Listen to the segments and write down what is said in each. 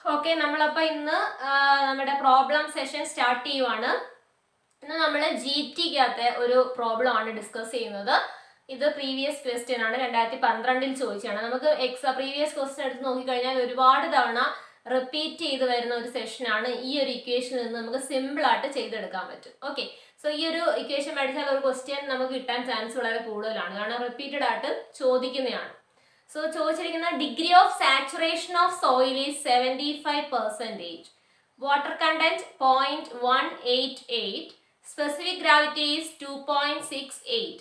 okay നമ്മളപ്പോ ഇന്ന് ആ, നമ്മുടെ പ്രോബ്ലം സെഷൻ സ്റ്റാർട്ട് ചെയ്യുവാണ് ഇന്ന് നമ്മൾ ജി ടിക്കകത്തെ ഒരു പ്രോബ്ലം ആണ് ഡിസ്കസ് ചെയ്യുന്നത് ഇത് പ്രീവിയസ് ക്വസ്റ്റ്യൻ ആണ് രണ്ടായിരത്തി പന്ത്രണ്ടിൽ ചോദിച്ചാണ് നമുക്ക് എക്സാ പ്രീവിയസ് ക്വസ്റ്റ്യൻ എടുത്ത് നോക്കിക്കഴിഞ്ഞാൽ ഒരുപാട് തവണ റിപ്പീറ്റ് ചെയ്ത് വരുന്ന ഒരു സെഷനാണ് ഈ ഒരു ഇക്വേഷനിൽ നിന്ന് നമുക്ക് സിമ്പിൾ ആയിട്ട് ചെയ്തെടുക്കാൻ പറ്റും ഓക്കെ സോ ഈ ഒരു ഇക്വേഷൻ പഠിച്ചാൽ ഒരു ക്വസ്റ്റ്യൻ നമുക്ക് കിട്ടാൻ ചാൻസ് വളരെ കൂടുതലാണ് കാരണം റിപ്പീറ്റഡ് ആയിട്ട് ചോദിക്കുന്നതാണ് സോ ചോദിച്ചിരിക്കുന്ന degree of saturation of soil is seventy five percentage water content point one eight eight specific gravity is two point six eight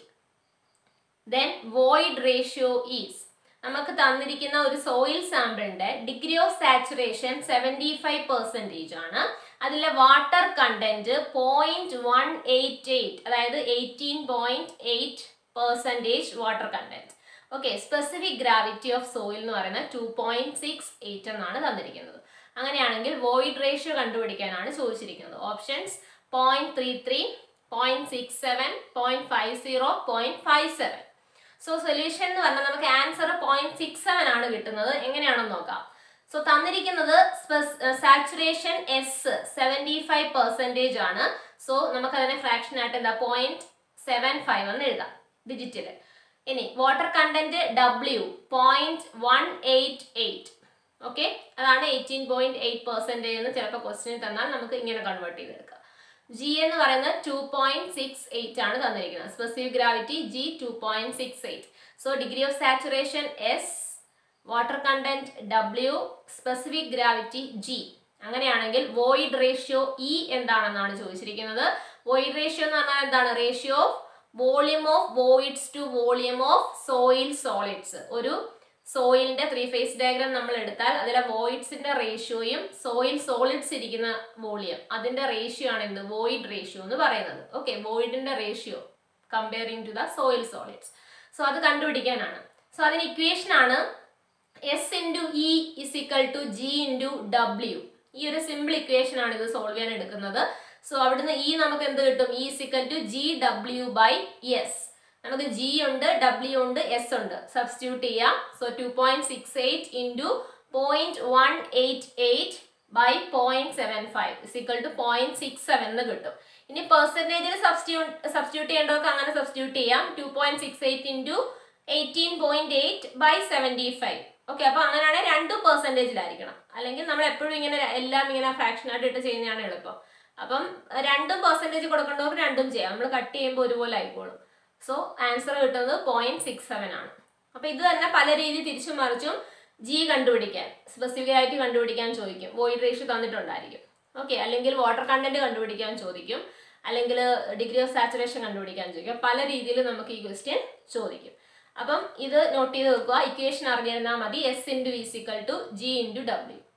then void ratio is നമുക്ക് തന്നിരിക്കുന്ന ഒരു സോയിൽ സാമ്പിളിന്റെ degree of saturation seventy five percentage ആണ് അതിലെ water content point one eight eight അതായത് eighteen point eight percentage water content okay specific gravity of soil എന്ന് പറയുന്നത് to point six eight എന്നാണ് തന്നിരിക്കുന്നത് അങ്ങനെയാണെങ്കിൽ വോയിഡ് റേഷ്യോ കണ്ടുപിടിക്കാനാണ് ചോദിച്ചിരിക്കുന്നത് options point three three point six seven point five zero point five seven so solution എന്ന് പറഞ്ഞാൽ നമുക്ക് ആൻസർ പോയിന്റ് സിക്സ് സെവൻ ആണ് കിട്ടുന്നത് എങ്ങനെയാണെന്ന് നോക്കാം സോ തന്നിരിക്കുന്നത് saturation S seventy five percentage ആണ് സോ നമുക്കതിനെ ഫ്രാക്ഷൻ ആയിട്ട് എന്താ പോയിന്റ് സെവൻ ഫൈവ് എന്ന് എഴുതാം ഡിജിറ്റിൽ ഇനി water content W point one eight eight okay അതാണ് എയ്റ്റീൻ പോയിന്റ് എയ്റ്റ് പെർസെൻറ്റേജ് എന്ന് ചിലപ്പോൾ ക്വസ്റ്റിന് തന്നാൽ നമുക്ക് ഇങ്ങനെ കൺവേർട്ട് ചെയ്തെടുക്കാം ജി എന്ന് പറയുന്നത് ടു പോയിന്റ് സിക്സ് എയ്റ്റ് ആണ് തന്നിരിക്കുന്നത് specific gravity G two point six eight so degree of saturation S water content W specific gravity G അങ്ങനെയാണെങ്കിൽ വോയിഡ് റേഷ്യോ ഇ എന്താണെന്നാണ് ചോദിച്ചിരിക്കുന്നത് വോയിഡ് റേഷ്യോ എന്ന് പറഞ്ഞാൽ എന്താണ് ratio of volume of voids to volume of soil solids ഒരു സോയിലിന്റെ three phase diagram നമ്മൾ എടുത്താൽ അതിലെ വോയിഡ്സിന്റെ റേഷ്യോയും സോയിൽ സോളിഡ്സ് ഇരിക്കുന്ന വോളിയം അതിന്റെ റേഷ്യോ ആണ് എന്ത് വോയിഡ് റേഷ്യോ എന്ന് പറയുന്നത് ഓക്കെ വോയിഡിന്റെ ratio comparing to the soil solids so അത് കണ്ടുപിടിക്കാനാണ് സോ അതിന് ഇക്വേഷൻ ആണ് S into E is equal to G into W ഈ ഒരു സിമ്പിൾ ഇക്വേഷൻ ആണ് ഇത് സോൾവ് ചെയ്യാൻ എടുക്കുന്നത് സോ അവിടുന്ന് ഇ നമുക്ക് എന്ത് കിട്ടും E is equal to G W by S നമുക്ക് ജി ഉണ്ട് ഡബ്ല്യു ഉണ്ട് എസ് ഉണ്ട് സബ്സ്റ്റിറ്റ്യൂട്ട് ചെയ്യാം so two point six eight into point one eight eight by point seven five is equal to point six seven എന്ന് കിട്ടും ഇനി പെർസെൻറ്റേജിൽ substitute substitute ചെയ്യേണ്ടവർക്ക് അങ്ങനെ substitute ചെയ്യാം two point six eight into eighteen point eight by seventy five okay അപ്പൊ അങ്ങനെയാണെങ്കിൽ രണ്ടും പെർസെൻറ്റേജിലായിരിക്കണം അല്ലെങ്കിൽ നമ്മൾ എപ്പോഴും ഇങ്ങനെ എല്ലാം ഇങ്ങനെ ഫ്രാക്ഷൻ ആയിട്ട് ഇട്ട് ചെയ്യുന്നതാണ് എളുപ്പം അപ്പം രണ്ടും പെർസെൻറ്റേജ് കൊടുക്കേണ്ടവർക്ക് രണ്ടും ചെയ്യാം നമ്മൾ കട്ട് ചെയ്യുമ്പോൾ ഒരുപോലെ ആയിക്കോളും സോ ആൻസർ കിട്ടുന്നത് പോയിന്റ് സിക്സ് സെവൻ ആണ് അപ്പൊ ഇത് തന്നെ പല രീതി തിരിച്ചും മറിച്ചും ജി കണ്ടുപിടിക്കാൻ സ്പെസിഫിക് ആയിട്ട് കണ്ടുപിടിക്കാൻ ചോദിക്കും വോയിഡ് റേഷ്യോ തന്നിട്ടുണ്ടായിരിക്കും ഓക്കെ അല്ലെങ്കിൽ വാട്ടർ കണ്ടന്റ് കണ്ടുപിടിക്കാൻ ചോദിക്കും അല്ലെങ്കിൽ ഡിഗ്രി ഓഫ് സാച്ചുറേഷൻ കണ്ടുപിടിക്കാൻ ചോദിക്കും പല രീതിയിൽ നമുക്ക് ഈ ക്വസ്റ്റ്യൻ ചോദിക്കും അപ്പം ഇത് നോട്ട് ചെയ്ത് വെക്കുക ഇക്വേഷൻ അറിഞ്ഞിരുന്നാൽ മതി S into is equal to G into W